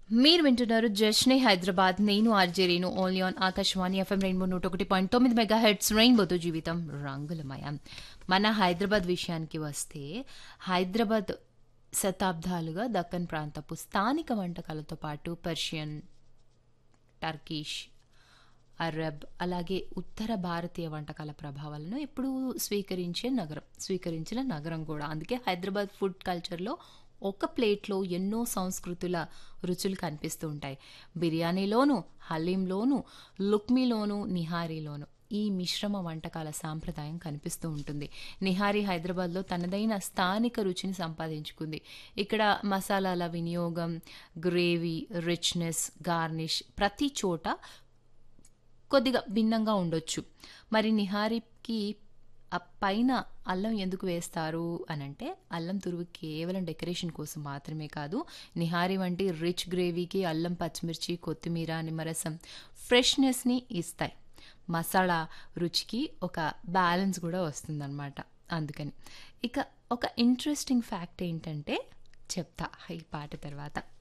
మీరు వింటున్నారు జష్నే హైదరాబాద్ నేను RJ Renu only on Akashvani FM rainbow నూట ఒకటి పాయింట్ తొమ్మిది మెగా హెడ్స్ రెయిన్బోతో జీవితం రంగులమయం మన హైదరాబాద్ విషయానికి వస్తే హైదరాబాద్ శతాబ్దాలుగా దక్కన్ ప్రాంతపు స్థానిక వంటకాలతో పాటు పర్షియన్ టర్కిష్ అరబ్ అలాగే ఉత్తర భారతీయ వంటకాల ప్రభావాలను ఎప్పుడూ స్వీకరించే నగరం స్వీకరించిన నగరం కూడా అందుకే హైదరాబాద్ ఫుడ్ కల్చర్లో ఒక ప్లేట్లో ఎన్నో సంస్కృతుల రుచులు కనిపిస్తూ ఉంటాయి బిర్యానీలోను హలీంలోను లుక్మీలోను నిహారీలోను ఈ మిశ్రమ వంటకాల సాంప్రదాయం కనిపిస్తూ ఉంటుంది నిహారీ హైదరాబాద్లో తనదైన స్థానిక రుచిని సంపాదించుకుంది ఇక్కడ మసాలాల వినియోగం గ్రేవీ రిచ్నెస్ గార్నిష్ ప్రతి చోట కొద్దిగా భిన్నంగా ఉండొచ్చు మరి నిహారీకి ఆ పైన అల్లం ఎందుకు వేస్తారు అని అంటే అల్లం తురుగు కేవలం డెకరేషన్ కోసం మాత్రమే కాదు నిహారీ వంటి రిచ్ గ్రేవీకి అల్లం పచ్చిమిర్చి కొత్తిమీర నిమ్మరసం ఫ్రెష్నెస్ని ఇస్తాయి మసాలా రుచికి ఒక బ్యాలెన్స్ కూడా వస్తుందన్నమాట అందుకని ఇక ఒక ఇంట్రెస్టింగ్ ఫ్యాక్ట్ ఏంటంటే చెప్తా ఈ పాట తర్వాత